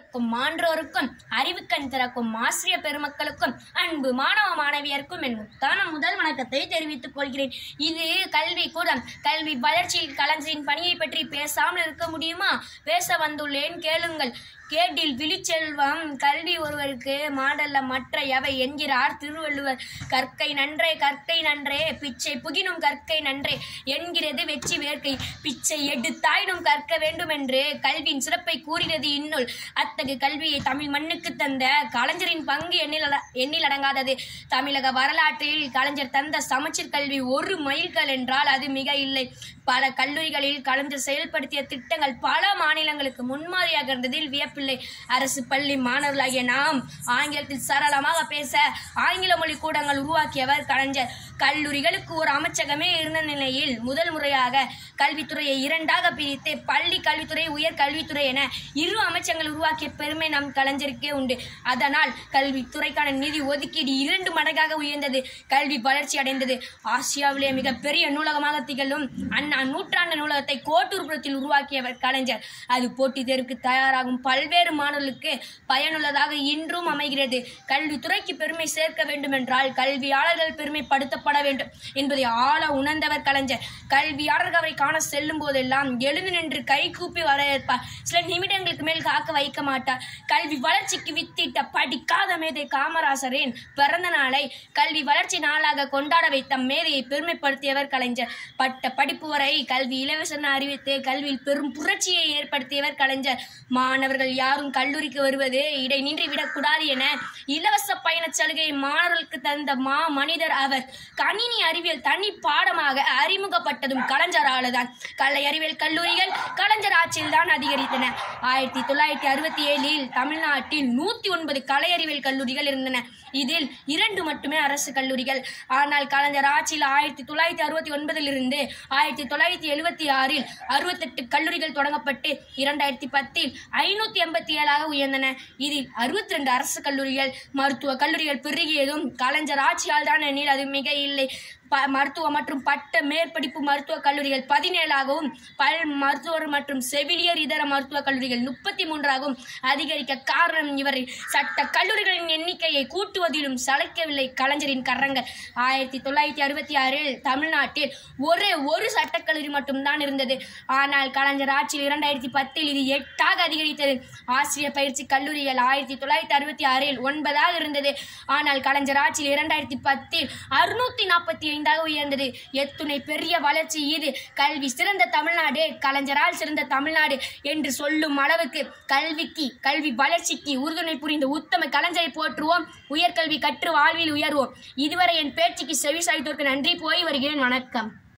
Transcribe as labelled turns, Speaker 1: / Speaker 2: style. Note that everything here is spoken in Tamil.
Speaker 1: பெற்றோருக்கும் மான்றோருக்கும் அறிவுக்கண் திறக்கும் ஆசிரிய பெருமக்களுக்கும் அன்பு மாணவ மாணவியருக்கும் என் முத்தான முதல் வணக்கத்தை தெரிவித்துக் கொள்கிறேன் இது கல்வி கூடம் கல்வி வளர்ச்சியில் கலைஞரின் பணியை பற்றி பேசாமல் இருக்க முடியுமா பேச வந்துள்ளேன் கேளுங்கள் கேட்டில் விழிச்செல்வம் கல்வி ஒருவருக்கு மாடல்ல மற்ற எவை என்கிறார் திருவள்ளுவர் கற்கை நன்றே கற்கை நன்றே பிச்சை புகினும் கற்கை நன்றே என்கிறது வெற்றி வேர்க்கை பிச்சை எடுத்தாயினும் கற்க வேண்டும் என்று கல்வியின் சிறப்பை கூறினது இந்நூல் அத்தகு கல்வியை தமிழ் மண்ணுக்கு தந்த கலைஞரின் பங்கு எண்ணில் அட- எண்ணில் அடங்காதது தமிழக வரலாற்றில் கலைஞர் தந்த சமச்சீர் கல்வி ஒரு மைல்கல் என்றால் அது மிக இல்லை பல கல்லூரிகளில் கலைஞர் செயல்படுத்திய திட்டங்கள் பல மாநிலங்களுக்கு முன்மாதிரியாக இருந்ததில் வியப்பில்லை அரசு பள்ளி மாணவர்களாகிய நாம் ஆங்கிலத்தில் சரளமாக பேச ஆங்கில மொழி கூடங்கள் உருவாக்கியவர் கலைஞர் கல்லூரிகளுக்கு ஒரு அமைச்சகமே இருந்த நிலையில் முதல் முறையாக கல்வித்துறையை இரண்டாக பிரித்து பள்ளி கல்வித்துறை உயர் கல்வித்துறை என இரு அமைச்சகங்கள் உருவாக்கிய பெருமை நம் கலைஞருக்கே உண்டு அதனால் கல்வித்துறைக்கான நிதி ஒதுக்கீடு இரண்டு மடங்காக உயர்ந்தது கல்வி வளர்ச்சி அடைந்தது ஆசியாவிலே மிகப்பெரிய நூலகமாக திகழும் அண்ணா நூற்றாண்டு நூலகத்தை கோட்டூர்புரத்தில் உருவாக்கியவர் கலைஞர் அது போட்டித் தேர்வுக்கு தயாராகும் பல்வேறு மாணவர்களுக்கு பயனுள்ளதாக இன்றும் அமைகிறது கல்வித்துறைக்கு பெருமை சேர்க்க வேண்டுமென்றால் கல்வியாளர்கள் பெருமைப்படுத்தப்பட வேண்டும் என்பதை ஆழ உணர்ந்தவர் கலைஞர் கல்வியாளர்கள் அவரை காண செல்லும் போதெல்லாம் எழுந்து நின்று கை கூப்பி வரவேற்பார் சில நிமிடங்களுக்கு மேல் காக்க வைக்க மாட்டார் கல்வி வளர்ச்சிக்கு வித்திட்ட படிக்காத மேதை காமராசரின் பிறந்த நாளை கல்வி வளர்ச்சி நாளாக கொண்டாட வைத்த மேதையை பெருமைப்படுத்தியவர் கலைஞர் பட்ட படிப்பு வரை கல்வி இலவசம் அறிவித்து கல்வியில் பெரும் புரட்சியை ஏற்படுத்தியவர் கலைஞர் மாணவர்கள் யாரும் கல்லூரிக்கு வருவது இடை நின்று விடக்கூடாது என இலவச பயணச் சலுகையை மாணவர்களுக்கு தந்த மா மனிதர் அவர் கணினி அறிவியல் தனி பாடமாக அறிமுகப்பட்டதும் கலைஞரால் தான் கலை அறிவியல் கல்லூரிகள் கலைஞர் ஆட்சியில் தான் அதிகரித்தன ஆயிரத்தி தொள்ளாயிரத்தி அறுபத்தி ஏழில் தமிழ்நாட்டில் நூத்தி ஒன்பது கலை அறிவியல் கல்லூரிகள் இருந்தன இதில் இரண்டு மட்டுமே அரசு கல்லூரிகள் ஆனால் கலைஞர் ஆட்சியில் ஆயிரத்தி தொள்ளாயிரத்தி அறுபத்தி ஒன்பதிலிருந்து ஆயிரத்தி தொள்ளாயிரத்தி எழுபத்தி ஆறில் அறுபத்தெட்டு கல்லூரிகள் தொடங்கப்பட்டு இரண்டாயிரத்தி பத்தில் ஐநூத்தி எண்பத்தி ஏழாக உயர்ந்தன இதில் அறுபத்தி ரெண்டு அரசு கல்லூரிகள் மருத்துவ கல்லூரிகள் பெருகியதும் கலைஞர் ஆட்சியால் தான் எண்ணில் அது மிக இல்லை ப மருத்துவ மற்றும் பட்ட மேற்படிப்பு மருத்துவக் கல்லூரிகள் பதினேழாகவும் பல் மருத்துவர் மற்றும் செவிலியர் இதர மருத்துவக் கல்லூரிகள் முப்பத்தி மூன்றாகவும் அதிகரிக்க காரணம் இவரை சட்ட கல்லூரிகளின் எண்ணிக்கையை கூட்டுவதிலும் சளைக்கவில்லை கலைஞரின் கரங்கள் ஆயிரத்தி தொள்ளாயிரத்தி அறுபத்தி ஆறில் தமிழ்நாட்டில் ஒரே ஒரு சட்டக்கல்லூரி மட்டும்தான் இருந்தது ஆனால் கலைஞர் ஆட்சியில் இரண்டாயிரத்தி பத்தில் இது எட்டாக அதிகரித்தது ஆசிரியர் பயிற்சி கல்லூரிகள் ஆயிரத்தி தொள்ளாயிரத்தி அறுபத்தி ஆறில் ஒன்பதாக இருந்தது ஆனால் கலைஞர் ஆட்சியில் இரண்டாயிரத்தி பத்தில் அறுநூத்தி நாற்பத்தி ஐந்தாக உயர்ந்தது எத்துணை பெரிய வளர்ச்சி இது கல்வி சிறந்த தமிழ்நாடு கலைஞரால் சிறந்த தமிழ்நாடு என்று சொல்லும் அளவுக்கு கல்விக்கு கல்வி வளர்ச்சிக்கு உறுதுணை புரிந்த உத்தம கலைஞரை போற்றுவோம் உயர்கல்வி கற்று வாழ்வில் உயர்வோம் இதுவரை என் பேச்சுக்கு செவி சாய்த்தோருக்கு நன்றி போய் வருகிறேன் வணக்கம்